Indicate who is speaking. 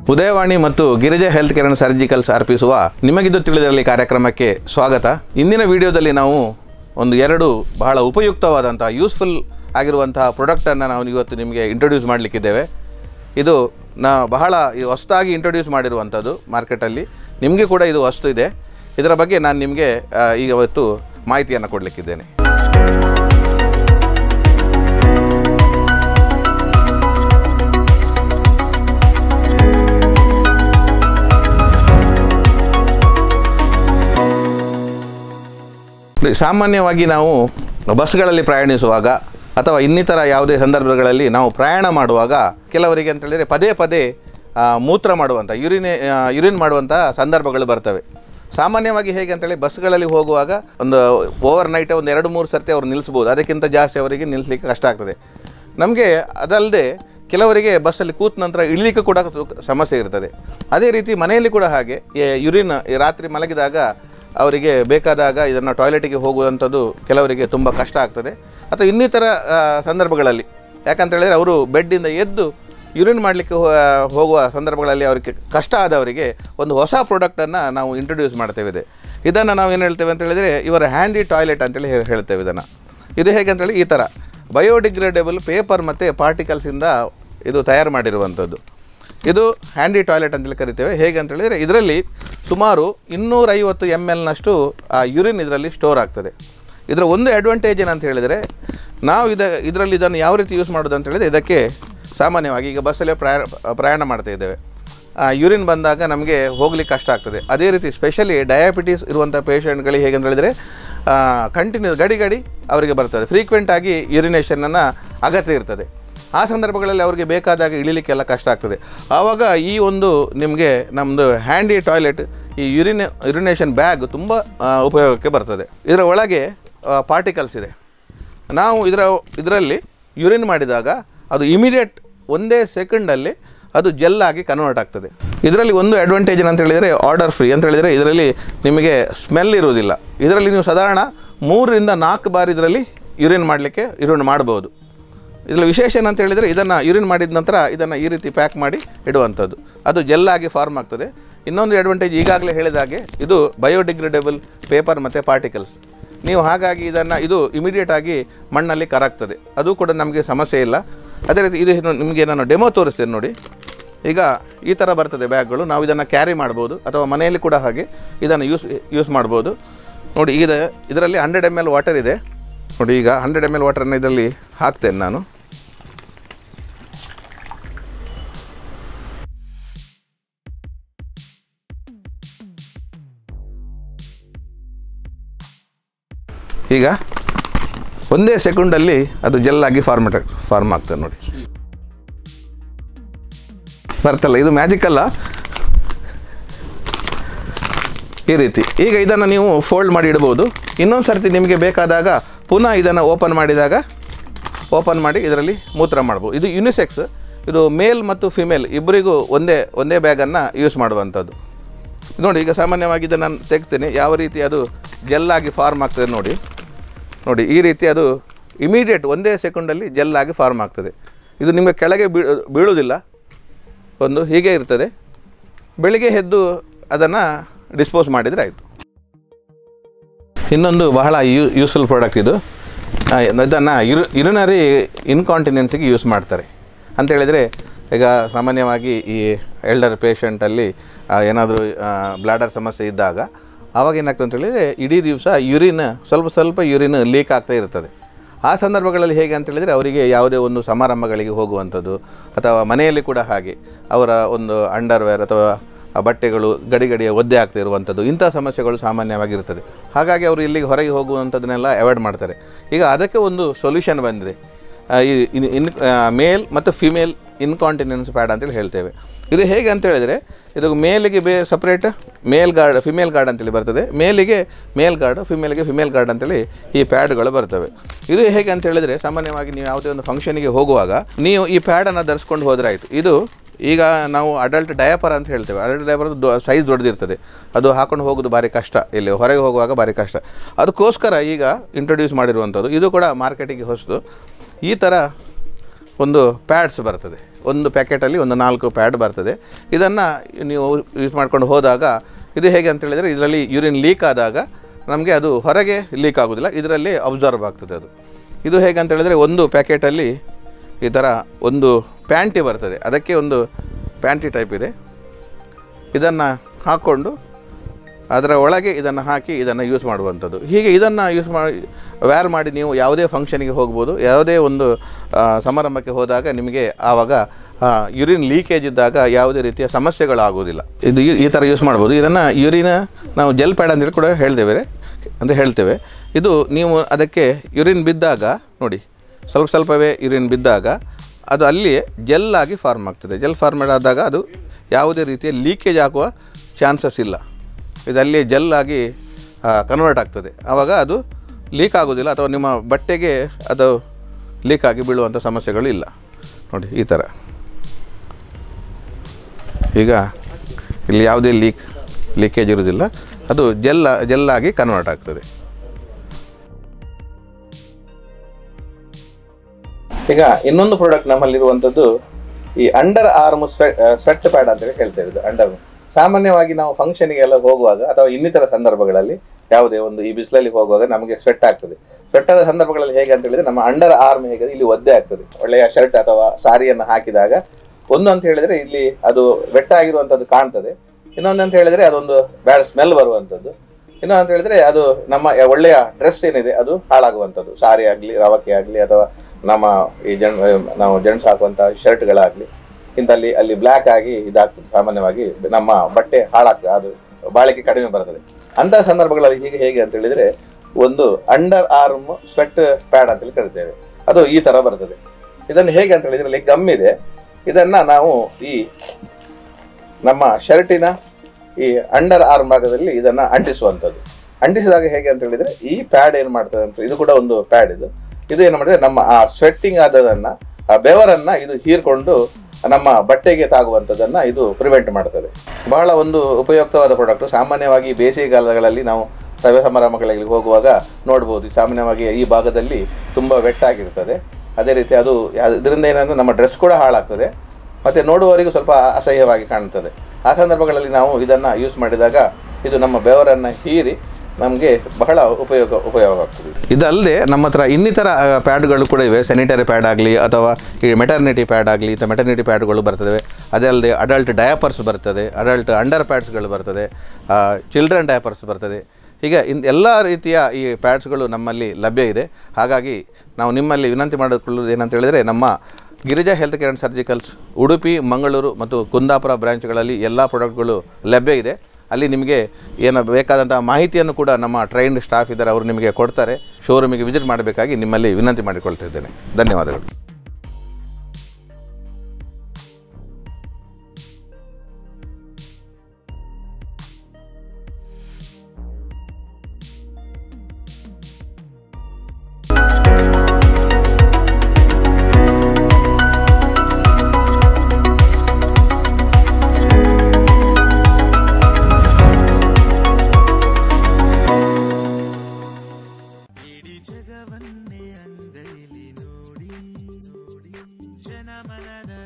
Speaker 1: ಉದಯವಾಣಿ ಮತ್ತು Girija health care and surgicals ಅರ್ಪಿಸುವ ನಿಮಗಿದು ತಿಳಿದಿರಲಿ ಕಾರ್ಯಕ್ರಮಕ್ಕೆ ಸ್ವಾಗತ ಇಂದಿನ ವಿಡಿಯೋದಲ್ಲಿ ನಾವು ಒಂದು ಎರಡು ಬಹಳ ಉಪಯುಕ್ತವಾದಂಥ ಯೂಸ್ಫುಲ್ ಆಗಿರುವಂತಹ ಪ್ರಾಡಕ್ಟನ್ನು ನಾವು ಇವತ್ತು ನಿಮಗೆ ಇಂಟ್ರೊಡ್ಯೂಸ್ ಮಾಡಲಿಕ್ಕಿದ್ದೇವೆ ಇದು ನಾ ಬಹಳ ಈ ಹೊಸದಾಗಿ ಇಂಟ್ರೊಡ್ಯೂಸ್ ಮಾಡಿರುವಂಥದ್ದು ಮಾರ್ಕೆಟಲ್ಲಿ ನಿಮಗೆ ಕೂಡ ಇದು ವಸ್ತು ಇದೆ ಇದರ ಬಗ್ಗೆ ನಾನು ನಿಮಗೆ ಆ, ಈಗ ಇವತ್ತು ಮಾಹಿತಿಯನ್ನು ಕೊಡಲಿಕ್ಕಿದ್ದೇನೆ ನೋಡಿ, ಸಾಮಾನ್ಯವಾಗಿ ನಾವು ಬಸ್ಗಳಲ್ಲಿ ಪ್ರಯಾಣಿಸುವಾಗ ಅಥವಾ ಇನ್ನಿತರ ಯಾವುದೇ ಸಂದರ್ಭಗಳಲ್ಲಿ ನಾವು ಪ್ರಯಾಣ ಮಾಡುವಾಗ ಕೆಲವರಿಗೆ ಅಂತ ಹೇಳಿದರೆ ಪದೇ ಪದೇ ಆ, ಮೂತ್ರ ಮಾಡುವಂಥ ಯುರಿನೇ ಯುರಿನ್ ಮಾಡುವಂಥ ಸಂದರ್ಭಗಳು ಬರ್ತವೆ ಸಾಮಾನ್ಯವಾಗಿ ಹೇಗೆ ಅಂತೇಳಿ ಬಸ್ಗಳಲ್ಲಿ ಹೋಗುವಾಗ ಒಂದು ಓವರ್ ನೈಟ್ ಒಂದು ಎರಡು ಮೂರು ಸರ್ತಿ ಅವ್ರು ನಿಲ್ಲಿಸ್ಬೋದು ಅದಕ್ಕಿಂತ ಜಾಸ್ತಿ ಅವರಿಗೆ ನಿಲ್ಲಿಸ್ಲಿಕ್ಕೆ ಕಷ್ಟ ಆಗ್ತದೆ ನಮಗೆ ಅದಲ್ಲದೆ ಕೆಲವರಿಗೆ ಬಸ್ಸಲ್ಲಿ ಕೂತ ನಂತರ ಇಳಿಲಿಕ್ಕೆ ಕೂಡ ತು- ಸಮಸ್ಯೆ ಇರ್ತದೆ ಅದೇ ರೀತಿ ಮನೆಯಲ್ಲಿ ಕೂಡ ಹಾಗೆ ಈ ಯುರಿನ್ ಈ ರಾತ್ರಿ ಮಲಗಿದಾಗ ಅವರಿಗೆ ಬೇಕಾದಾಗ ಇದನ್ನು ಟಾಯ್ಲೆಟಿಗೆ ಹೋಗುವಂಥದ್ದು ಕೆಲವರಿಗೆ ತುಂಬ ಕಷ್ಟ ಆಗ್ತದೆ ಅಥವಾ ಇನ್ನಿತರ ಆ, ಸಂದರ್ಭಗಳಲ್ಲಿ ಯಾಕಂತ ಹೇಳಿದರೆ ಅವರು ಬೆಡ್ಡಿಂದ ಎದ್ದು ಯುರಿನ್ ಮಾಡಲಿಕ್ಕೆ ಹೋಗುವ ಸಂದರ್ಭಗಳಲ್ಲಿ ಅವರಿಗೆ ಕಷ್ಟ ಆದವರಿಗೆ ಒಂದು ಹೊಸ ಪ್ರಾಡಕ್ಟನ್ನು ನಾವು ಇಂಟ್ರೊಡ್ಯೂಸ್ ಮಾಡ್ತೇವೆ ಇದೆ ಇದನ್ನು ನಾವು ಏನು ಹೇಳ್ತೇವೆ ಅಂತ ಹೇಳಿದರೆ ಇವರ ಹ್ಯಾಂಡಿ ಟಾಯ್ಲೆಟ್ ಅಂತೇಳಿ ಹೇ- ಹೇಳ್ತೇವೆ ಇದನ್ನು ಇದು ಹೇಗೆ ಅಂತೇಳಿ ಈ ಥರ ಬಯೋಡಿಗ್ರೇಡೇಬಲ್ ಪೇಪರ್ ಮತ್ತು ಪಾರ್ಟಿಕಲ್ಸಿಂದ ಇದು ತಯಾರು ಮಾಡಿರುವಂಥದ್ದು ಇದು ಹ್ಯಾಂಡಿ ಟಾಯ್ಲೆಟ್ ಅಂತೇಳಿ ಕರಿತೇವೆ ಹೇಗೆ ಅಂತ ಹೇಳಿದರೆ ಇದರಲ್ಲಿ ಸುಮಾರು ಇನ್ನೂರೈವತ್ತು ಎಮ್ ಎಲ್ನಷ್ಟು ಆ ಯುರಿನ್ ಇದರಲ್ಲಿ ಸ್ಟೋರ್ ಆಗ್ತದೆ ಇದರ ಒಂದು ಅಡ್ವಾಂಟೇಜ್ ಏನಂತ ಹೇಳಿದರೆ ನಾವು ಇದ ಇದರಲ್ಲಿ ಇದನ್ನು ಯಾವ ರೀತಿ ಯೂಸ್ ಮಾಡೋದು ಅಂತ ಹೇಳಿದರೆ ಇದಕ್ಕೆ ಸಾಮಾನ್ಯವಾಗಿ ಈಗ ಬಸ್ಸಲ್ಲೇ ಪ್ರಯಾಣ ಪ್ರಯಾಣ ಮಾಡ್ತಾ ಇದ್ದೇವೆ ಯೂರಿನ್ ಬಂದಾಗ ನಮಗೆ ಹೋಗ್ಲಿಕ್ಕೆ ಕಷ್ಟ ಆಗ್ತದೆ ಅದೇ ರೀತಿ ಸ್ಪೆಷಲಿ ಡಯಾಬಿಟೀಸ್ ಇರುವಂಥ ಪೇಷಂಟ್ಗಳಿಗೆ ಹೇಗೆ ಅಂತ ಹೇಳಿದರೆ ಕಂಟಿನ್ಯೂ ಗಡಿ ಗಡಿ ಅವರಿಗೆ ಬರ್ತದೆ ಫ್ರೀಕ್ವೆಂಟ್ ಆಗಿ ಯುರಿನೇಷನನ್ನು ಅಗತ್ಯ ಇರ್ತದೆ ಆ ಸಂದರ್ಭಗಳಲ್ಲಿ ಅವರಿಗೆ ಬೇಕಾದಾಗ ಇಳಿಲಿಕ್ಕೆಲ್ಲ ಕಷ್ಟ ಆಗ್ತದೆ ಆವಾಗ ಈ ಒಂದು ನಿಮಗೆ ನಮ್ಮದು ಹ್ಯಾಂಡಿ ಟಾಯ್ಲೆಟ್ ಈ ಯುರಿನ್ ಯುರಿನೇಷನ್ ಬ್ಯಾಗ್ ತುಂಬ ಆ, ಉಪಯೋಗಕ್ಕೆ ಬರ್ತದೆ ಇದರ ಒಳಗೆ ಪಾರ್ಟಿಕಲ್ಸ್ ಇದೆ ನಾವು ಇದರ ಇದರಲ್ಲಿ ಯುರಿನ್ ಮಾಡಿದಾಗ ಅದು ಇಮಿಡಿಯೇಟ್ ಒಂದೇ ಸೆಕೆಂಡಲ್ಲಿ ಅದು ಜೆಲ್ ಆಗಿ ಕನ್ವರ್ಟ್ ಆಗ್ತದೆ ಇದರಲ್ಲಿ ಒಂದು ಅಡ್ವಾಂಟೇಜ್ ಅಂತ ಹೇಳಿದರೆ ಆರ್ಡರ್ ಫ್ರೀ ಅಂತ ಹೇಳಿದರೆ ಇದರಲ್ಲಿ ನಿಮಗೆ ಸ್ಮೆಲ್ ಇರುವುದಿಲ್ಲ ಇದರಲ್ಲಿ ನೀವು ಸಾಧಾರಣ ಮೂರರಿಂದ ನಾಲ್ಕು ಬಾರಿ ಇದರಲ್ಲಿ ಯುರಿನ್ ಮಾಡಲಿಕ್ಕೆ ಯುರಿನ್ ಮಾಡ್ಬೋದು ಇದರಲ್ಲಿ ವಿಶೇಷ ಏನಂತ ಹೇಳಿದರೆ ಇದನ್ನು ಯೂರಿನ್ ಮಾಡಿದ ನಂತರ ಇದನ್ನು ಈ ರೀತಿ ಪ್ಯಾಕ್ ಮಾಡಿ ಇಡುವಂಥದ್ದು ಅದು ಜೆಲ್ಲಾಗಿ ಫಾರ್ಮ್ ಆಗ್ತದೆ ಇನ್ನೊಂದು ಅಡ್ವಾಂಟೇಜ್ ಈಗಾಗಲೇ ಹೇಳಿದ ಹಾಗೆ ಇದು ಬಯೋಡಿಗ್ರೇಡೇಬಲ್ ಪೇಪರ್ ಮತ್ತು ಪಾರ್ಟಿಕಲ್ಸ್ ನೀವು ಹಾಗಾಗಿ ಇದನ್ನು ಇದು ಇಮಿಡಿಯೇಟ್ ಆಗಿ ಮಣ್ಣಲ್ಲಿ ಕರಗ್ತದೆ ಅದು ಕೂಡ ನಮಗೆ ಸಮಸ್ಯೆ ಇಲ್ಲ ಅದೇ ರೀತಿ ಇದು ಇನ್ನು ನಿಮಗೆ ನಾನು ಡೆಮೋ ತೋರಿಸ್ತೇನೆ ನೋಡಿ ಈಗ ಈ ಥರ ಬರ್ತದೆ ಬ್ಯಾಗ್ಗಳು ನಾವು ಇದನ್ನು ಕ್ಯಾರಿ ಮಾಡ್ಬೋದು ಅಥವಾ ಮನೆಯಲ್ಲಿ ಕೂಡ ಹಾಗೆ ಇದನ್ನು ಯೂಸ್ ಯೂಸ್ ಮಾಡ್ಬೋದು ನೋಡಿ ಈಗ ಇದರಲ್ಲಿ ಹಂಡ್ರೆಡ್ ಎಮ್ ಎಲ್ ವಾಟರ್ ಇದೆ ನೋಡಿ ಈಗ ಹಂಡ್ರೆಡ್ ಎಮ್ ಎಲ್ ವಾಟರನ್ನು ಇದರಲ್ಲಿ ಹಾಕ್ತೇನೆ ನಾನು ಈಗ ಒಂದೇ ಸೆಕೆಂಡಲ್ಲಿ ಅದು ಜೆಲ್ಲಾಗಿ ಫಾರ್ಮೆಟ್ ಫಾರ್ಮ್ ಆಗ್ತದೆ ನೋಡಿ ಬರ್ತಲ್ಲ ಇದು ಮ್ಯಾಜಿಕ್ ಅಲ್ಲ ಈ ರೀತಿ ಈಗ ಇದನ್ನು ನೀವು ಫೋಲ್ಡ್ ಮಾಡಿ ಇಡ್ಬೋದು ಇನ್ನೊಂದು ಸರ್ತಿ ನಿಮಗೆ ಬೇಕಾದಾಗ ಪುನಃ ಇದನ್ನು ಓಪನ್ ಮಾಡಿದಾಗ ಓಪನ್ ಮಾಡಿ ಇದರಲ್ಲಿ ಮೂತ್ರ ಮಾಡ್ಬೋದು ಇದು ಯುನಿಸೆಕ್ಸ್ ಇದು ಮೇಲ್ ಮತ್ತು ಫಿಮೇಲ್ ಇಬ್ಬರಿಗೂ ಒಂದೇ ಒಂದೇ ಬ್ಯಾಗನ್ನು ಯೂಸ್ ಮಾಡುವಂಥದ್ದು ನೋಡಿ ಈಗ ಸಾಮಾನ್ಯವಾಗಿ ಇದನ್ನು ನಾನು ತೆಗ್ತೇನೆ ಯಾವ ರೀತಿ ಅದು ಜೆಲ್ಲಾಗಿ ಫಾರ್ಮ್ ಆಗ್ತದೆ ನೋಡಿ ನೋಡಿ ಈ ರೀತಿ ಅದು ಇಮಿಡಿಯೇಟ್ ಒಂದೇ ಸೆಕೆಂಡಲ್ಲಿ ಜೆಲ್ಲಾಗಿ ಫಾರ್ಮ್ ಆಗ್ತದೆ ಇದು ನಿಮಗೆ ಕೆಳಗೆ ಬೀಳ್ ಬೀಳುವುದಿಲ್ಲ ಒಂದು ಹೀಗೆ ಇರ್ತದೆ ಬೆಳಿಗ್ಗೆ ಎದ್ದು ಅದನ್ನು ಡಿಸ್ಪೋಸ್ ಮಾಡಿದರೆ ಆಯಿತು ಇನ್ನೊಂದು ಬಹಳ ಯೂ ಯೂಸ್ಫುಲ್ ಪ್ರಾಡಕ್ಟ್ ಇದು ಇದನ್ನು ಯುರು ಯುರಿನರಿ ಇನ್ಕಾಂಟಿನೆನ್ಸಿಗೆ ಯೂಸ್ ಮಾಡ್ತಾರೆ ಅಂತ ಹೇಳಿದರೆ ಈಗ ಸಾಮಾನ್ಯವಾಗಿ ಈ ಎಲ್ಡರ್ ಪೇಷಂಟಲ್ಲಿ ಏನಾದರೂ ಬ್ಲಾಡರ್ ಸಮಸ್ಯೆ ಇದ್ದಾಗ ಆವಾಗ ಏನಾಗ್ತದೆ ಅಂತ ಹೇಳಿದರೆ ಇಡೀ ದಿವಸ ಯುರಿನ್ ಸ್ವಲ್ಪ ಸ್ವಲ್ಪ ಯುರಿನ್ ಲೀಕ್ ಆಗ್ತಾ ಇರ್ತದೆ ಆ ಸಂದರ್ಭಗಳಲ್ಲಿ ಹೇಗೆ ಅಂತ ಹೇಳಿದರೆ ಅವರಿಗೆ ಯಾವುದೇ ಒಂದು ಸಮಾರಂಭಗಳಿಗೆ ಹೋಗುವಂಥದ್ದು ಅಥವಾ ಮನೆಯಲ್ಲಿ ಕೂಡ ಹಾಗೆ ಅವರ ಒಂದು ಅಂಡರ್ವೇರ್ ಅಥವಾ ಆ ಬಟ್ಟೆಗಳು ಗಡಿ ಗಡಿಯ ಒದ್ದೆ ಆಗ್ತಾ ಇರುವಂಥದ್ದು ಇಂಥ ಸಮಸ್ಯೆಗಳು ಸಾಮಾನ್ಯವಾಗಿರ್ತದೆ ಹಾಗಾಗಿ ಅವರು ಇಲ್ಲಿಗೆ ಹೊರಗೆ ಹೋಗುವಂಥದ್ದನ್ನೆಲ್ಲ ಅವಾಯ್ಡ್ ಮಾಡ್ತಾರೆ ಈಗ ಅದಕ್ಕೆ ಒಂದು ಸೊಲ್ಯೂಷನ್ ಬಂದಿದೆ ಆ, ಈ ಇನ್- ಇನ್ ಮೇಲ್ ಮತ್ತು ಫಿಮೇಲ್ ಇನ್ಕಾಂಟಿನೆನ್ಸ್ ಪ್ಯಾಡ್ ಅಂತೇಳಿ ಹೇಳ್ತೇವೆ ಇದು ಹೇಗೆ ಅಂತ ಹೇಳಿದರೆ ಇದು ಮೇಲಿಗೆ ಬೇ separate male guard female guard ಅಂತೇಳಿ ಬರ್ತದೆ ಮೇಲಿಗೆ ಮೇಲ್ ಗಾರ್ಡ್ ಫಿಮೇಲ್ಗೆ ಫಿಮೇಲ್ ಗಾರ್ಡ್ ಅಂತೇಳಿ ಈ ಪ್ಯಾಡ್ಗಳು ಬರ್ತವೆ ಇದು ಹೇಗೆ ಅಂತ ಹೇಳಿದರೆ ಸಾಮಾನ್ಯವಾಗಿ ನೀವು ಯಾವುದೇ ಒಂದು ಫಂಕ್ಷನಿಗೆ ಹೋಗುವಾಗ ನೀವು ಈ ಪ್ಯಾಡನ್ನು ಧರಿಸ್ಕೊಂಡು ಹೋದ್ರೆ ಆಯಿತು ಇದು ಈಗ ನಾವು ಅಡಲ್ಟ್ ಡಯಪರ್ ಅಂತ ಹೇಳ್ತೇವೆ ಅಡಲ್ಟ್ ಡಯಪರ್ ಸೈಜ್ ದೊಡ್ಡದಿರ್ತದೆ ಅದು ಹಾಕೊಂಡು ಹೋಗೋದು ಭಾರಿ ಕಷ್ಟ ಇಲ್ಲಿ ಹೊರಗೆ ಹೋಗುವಾಗ ಭಾರಿ ಕಷ್ಟ ಅದಕ್ಕೋಸ್ಕರ ಈಗ ಇಂಟ್ರೊಡ್ಯೂಸ್ ಮಾಡಿರುವಂಥದ್ದು ಇದು ಕೂಡ ಮಾರ್ಕೆಟಿಗೆ ಹೊಸದು ಈ ಥರ ಒಂದು ಪ್ಯಾಡ್ಸ್ ಬರ್ತದೆ ಒಂದು ಪ್ಯಾಕೆಟಲ್ಲಿ ಒಂದು ನಾಲ್ಕು ಪ್ಯಾಡ್ ಬರ್ತದೆ ಇದನ್ನು ನೀವು ಯೂಸ್ ಮಾಡ್ಕೊಂಡು ಹೋದಾಗ ಇದು ಹೇಗೆ ಅಂತ ಹೇಳಿದರೆ ಇದರಲ್ಲಿ ಯೂರಿನ್ ಲೀಕ್ ಆದಾಗ ನಮಗೆ ಅದು ಹೊರಗೆ ಲೀಕ್ ಆಗೋದಿಲ್ಲ ಇದರಲ್ಲಿ ಅಬ್ಸರ್ವ್ ಆಗ್ತದೆ ಅದು ಇದು ಹೇಗೆ ಅಂತ ಹೇಳಿದರೆ ಒಂದು ಪ್ಯಾಕೆಟಲ್ಲಿ ಈ ಥರ ಒಂದು ಪ್ಯಾಂಟಿ ಬರ್ತದೆ ಅದಕ್ಕೆ ಒಂದು ಪ್ಯಾಂಟಿ ಟೈಪ್ ಇದೆ ಇದನ್ನು ಹಾಕ್ಕೊಂಡು ಅದರ ಒಳಗೆ ಇದನ್ನು ಹಾಕಿ ಇದನ್ನು ಯೂಸ್ ಮಾಡುವಂಥದ್ದು ಹೀಗೆ ಇದನ್ನು ಯೂಸ್ ಮಾಡಿ ವ್ಯಾರ್ ಮಾಡಿ ನೀವು ಯಾವುದೇ ಫಂಕ್ಷನಿಗೆ ಹೋಗ್ಬೋದು ಯಾವುದೇ ಒಂದು ಆ, ಸಮಾರಂಭಕ್ಕೆ ಹೋದಾಗ ನಿಮಗೆ ಆವಾಗ ಯುರಿನ್ ಲೀಕೇಜ್ ಇದ್ದಾಗ ಯಾವುದೇ ರೀತಿಯ ಸಮಸ್ಯೆಗಳಾಗೋದಿಲ್ಲ ಇದು ಈ- ಈ ಥರ ಯೂಸ್ ಮಾಡ್ಬೋದು ಇದನ್ನು ಯುರಿನ ನಾವು ಜೆಲ್ ಪ್ಯಾಡ್ ಅಂತೇಳಿ ಕೂಡ ಹೇಳ್ತೇವೆ ಅಂತ ಹೇಳ್ತೇವೆ ಇದು ನೀವು ಅದಕ್ಕೆ ಯುರಿನ್ ಬಿದ್ದಾಗ ನೋಡಿ ಸ್ವಲ್ಪ ಸ್ವಲ್ಪವೇ ಯುರಿನ್ ಬಿದ್ದಾಗ ಅದು ಅಲ್ಲಿಯೇ ಜೆಲ್ ಆಗಿ ಫಾರ್ಮ್ ಆಗ್ತದೆ ಜೆಲ್ ಫಾರ್ಮೇಟ್ ಆದಾಗ ಅದು ಯಾವುದೇ ರೀತಿಯ ಲೀಕೇಜ್ ಆಗುವ ಚಾನ್ಸಸ್ ಇಲ್ಲ ಇದು ಅಲ್ಲಿ ಜೆಲ್ ಆಗಿ ಕನ್ವರ್ಟ್ ಆಗ್ತದೆ ಆವಾಗ ಅದು ಲೀಕ್ ಆಗೋದಿಲ್ಲ ಅಥವಾ ನಿಮ್ಮ ಬಟ್ಟೆಗೆ ಅದು ಲೀಕ್ ಆಗಿ ಬೀಳುವಂಥ ಸಮಸ್ಯೆಗಳು ಇಲ್ಲ ನೋಡಿ ಈ ಥರ ಈಗ ಇಲ್ಲಿ ಯಾವುದೇ ಲೀಕ್ ಲೀಕೇಜ್ ಇರೋದಿಲ್ಲ ಅದು ಜೆಲ್ ಜೆಲ್ ಆಗಿ ಕನ್ವರ್ಟ್ ಆಗ್ತದೆ ಈಗ ಇನ್ನೊಂದು ಪ್ರಾಡಕ್ಟ್ ನಮ್ಮಲ್ಲಿರುವಂಥದ್ದು ಈ ಅಂಡರ್ ಆರ್ಮ್ ಸ್ವೆಟ್ ಪ್ಯಾಡ್ ಅಂತೇಳಿ ಹೇಳ್ತೇವೆ ಇದು ಅಂಡರ್ ಸಾಮಾನ್ಯವಾಗಿ ನಾವು ಫಂಕ್ಷನ್ಗೆ ಎಲ್ಲ ಹೋಗುವಾಗ ಅಥವಾ ಇನ್ನಿತರ ಸಂದರ್ಭಗಳಲ್ಲಿ ಯಾವುದೇ ಒಂದು ಈ ಬಿಸಿಲಲ್ಲಿ ಹೋಗುವಾಗ ನಮಗೆ ಸ್ವೆಟ್ ಆಗ್ತದೆ ಸ್ವೆಟ್ ಆದ ಸಂದರ್ಭಗಳಲ್ಲಿ ಹೇಗೆ ಅಂತ ಹೇಳಿದ್ರೆ ನಮ್ಮ ಅಂಡರ್ ಆರ್ಮ್ ಹೇಗೆ ಇಲ್ಲಿ ಒದ್ದೆ ಆಗ್ತದೆ ಒಳ್ಳೆಯ ಶರ್ಟ್ ಅಥವಾ ಸಾರಿಯನ್ನು ಹಾಕಿದಾಗ ಒಂದು ಅಂತ ಹೇಳಿದ್ರೆ ಇಲ್ಲಿ ಅದು ವೆಟ್ಟ ಆಗಿರುವಂಥದ್ದು ಕಾಣ್ತದೆ ಇನ್ನೊಂದು ಅಂತ ಹೇಳಿದ್ರೆ ಅದೊಂದು ಬ್ಯಾಡ್ ಸ್ಮೆಲ್ ಬರುವಂಥದ್ದು ಇನ್ನೊಂದು ಅಂತ ಹೇಳಿದ್ರೆ ಅದು ನಮ್ಮ ಒಳ್ಳೆಯ ಡ್ರೆಸ್ ಏನಿದೆ ಅದು ಹಾಳಾಗುವಂಥದ್ದು ಸಾರಿ ಆಗಲಿ ರವಕೆ ಆಗಲಿ ಅಥವಾ ನಮ್ಮ ಈ ಜನ್ ನಾವು ಜೆಂಟ್ಸ್ ಹಾಕುವಂಥ ಶರ್ಟ್ಗಳಾಗಲಿ ಇಂಥಲ್ಲಿ ಅಲ್ಲಿ ಬ್ಲ್ಯಾಕ್ ಆಗಿ ಇದಾಗ್ತದೆ ಸಾಮಾನ್ಯವಾಗಿ ನಮ್ಮ ಬಟ್ಟೆ ಹಾಳಾಗ್ತದೆ ಅದು ಬಾಳಿಕೆ ಕಡಿಮೆ ಬರ್ತದೆ ಅಂತಹ ಸಂದರ್ಭಗಳಲ್ಲಿ ಹೀಗೆ ಹೇಗೆ ಅಂತ ಹೇಳಿದ್ರೆ ಒಂದು ಅಂಡರ್ ಆರ್ಮ್ ಸ್ವೆಟ್ ಪ್ಯಾಡ್ ಅಂತೇಳಿ ಕರಿತೇವೆ ಅದು ಈ ತರ ಬರ್ತದೆ ಇದನ್ನು ಹೇಗೆ ಅಂತ ಹೇಳಿದ್ರೆ ಇಲ್ಲಿ ಗಮ್ ಇದೆ ಇದನ್ನ ನಾವು ಈ ನಮ್ಮ ಶರ್ಟಿನ ಈ ಅಂಡರ್ ಆರ್ಮ್ ಭಾಗದಲ್ಲಿ ಇದನ್ನ ಅಂಟಿಸುವಂಥದ್ದು ಅಂಟಿಸಿದಾಗ ಹೇಗೆ ಅಂತ ಹೇಳಿದ್ರೆ ಈ ಪ್ಯಾಡ್ ಏನು ಮಾಡ್ತದೆ ಅಂತ ಇದು ಕೂಡ ಒಂದು ಪ್ಯಾಡ್ ಇದು ಇದು ಏನು ಮಾಡಿದ್ರೆ ನಮ್ಮ ಆ ಸ್ವೆಟ್ಟಿಂಗ್ ಆದದನ್ನ ಆ ಬೆವರನ್ನ ಇದು ಹೀರ್ಕೊಂಡು ನಮ್ಮ ಬಟ್ಟೆಗೆ ತಾಗುವಂಥದ್ದನ್ನ ಇದು ಪ್ರಿವೆಂಟ್ ಮಾಡ್ತದೆ ಬಹಳ ಒಂದು ಉಪಯುಕ್ತವಾದ ಪ್ರಾಡಕ್ಟ್ ಸಾಮಾನ್ಯವಾಗಿ ಬೇಸಿಗೆಗಾಲಗಳಲ್ಲಿ ನಾವು ಸಭೆ ಸಮಾರಂಭಗಳಿಗೆ ಹೋಗುವಾಗ ನೋಡ್ಬೋದು ಸಾಮಾನ್ಯವಾಗಿ ಈ ಭಾಗದಲ್ಲಿ ತುಂಬ ವೆಟ್ಟಾಗಿರ್ತದೆ ಅದೇ ರೀತಿ ಅದು ಇದರಿಂದ ಏನಂದ್ರೆ ನಮ್ಮ ಡ್ರೆಸ್ ಕೂಡ ಹಾಳಾಗ್ತದೆ ಮತ್ತು ನೋಡುವವರಿಗೂ ಸ್ವಲ್ಪ ಅಸಹ್ಯವಾಗಿ ಕಾಣುತ್ತದೆ ಆ ಸಂದರ್ಭಗಳಲ್ಲಿ ನಾವು ಇದನ್ನು ಯೂಸ್ ಮಾಡಿದಾಗ ಇದು ನಮ್ಮ ಬೆವರನ್ನು ಹೀರಿ ನಮಗೆ ಬಹಳ ಉಪಯೋಗ ಉಪಯೋಗ ಆಗ್ತದೆ ಇದಲ್ಲದೆ ನಮ್ಮ ಹತ್ರ ಇನ್ನಿತರ ಪ್ಯಾಡ್ಗಳು ಕೂಡ ಇವೆ ಸ್ಯಾನಿಟರಿ ಪ್ಯಾಡ್ ಆಗಲಿ ಅಥವಾ ಈ ಮೆಟರ್ನಿಟಿ ಪ್ಯಾಡ್ ಆಗಲಿ ಅಥವಾ ಮೆಟರ್ನಿಟಿ ಪ್ಯಾಡ್ಗಳು ಬರ್ತವೆ ಅದಲ್ಲದೆ ಅಡಲ್ಟ್ ಡಯಾಪರ್ಸ್ ಬರ್ತದೆ ಅಡಲ್ಟ್ ಅಂಡರ್ ಪ್ಯಾಡ್ಸ್ಗಳು ಬರ್ತದೆ ಚಿಲ್ಡ್ರನ್ ಡಯಾಪರ್ಸ್ ಬರ್ತದೆ ಹೀಗೆ ಇನ್ ಎಲ್ಲ ರೀತಿಯ ಈ ಪ್ಯಾಡ್ಸ್ಗಳು ನಮ್ಮಲ್ಲಿ ಲಭ್ಯ ಇದೆ ಹಾಗಾಗಿ ನಾವು ನಿಮ್ಮಲ್ಲಿ ವಿನಂತಿ ಮಾಡಿಕೊಳ್ಳುವುದು ಏನಂತ ಹೇಳಿದರೆ ನಮ್ಮ Girija health care and surgicals Udupi Mangaluru ಮತ್ತು ಕುಂದಾಪುರ ಬ್ರಾಂಚ್ಗಳಲ್ಲಿ ಎಲ್ಲ ಪ್ರಾಡಕ್ಟ್ಗಳು ಲಭ್ಯ ಇದೆ ಅಲ್ಲಿ ನಿಮಗೆ ಏನು ಬೇಕಾದಂಥ ಮಾಹಿತಿಯನ್ನು ಕೂಡ ನಮ್ಮ ಟ್ರೈನ್ಡ್ ಸ್ಟಾಫ್ ಇದ್ದಾರೆ ಅವರು ನಿಮಗೆ ಕೊಡ್ತಾರೆ ಶೋರೂಮಿಗೆ ವಿಸಿಟ್ ಮಾಡಬೇಕಾಗಿ ನಿಮ್ಮಲ್ಲಿ ವಿನಂತಿ ಮಾಡಿಕೊಳ್ತಿದ್ದೇನೆ ಧನ್ಯವಾದಗಳು
Speaker 2: ಇಡೀ ಜಗವನ್ನೇ ಅಂಗೈಲಿ ನೋಡಿ ನೋಡಿ ಜನಮನದ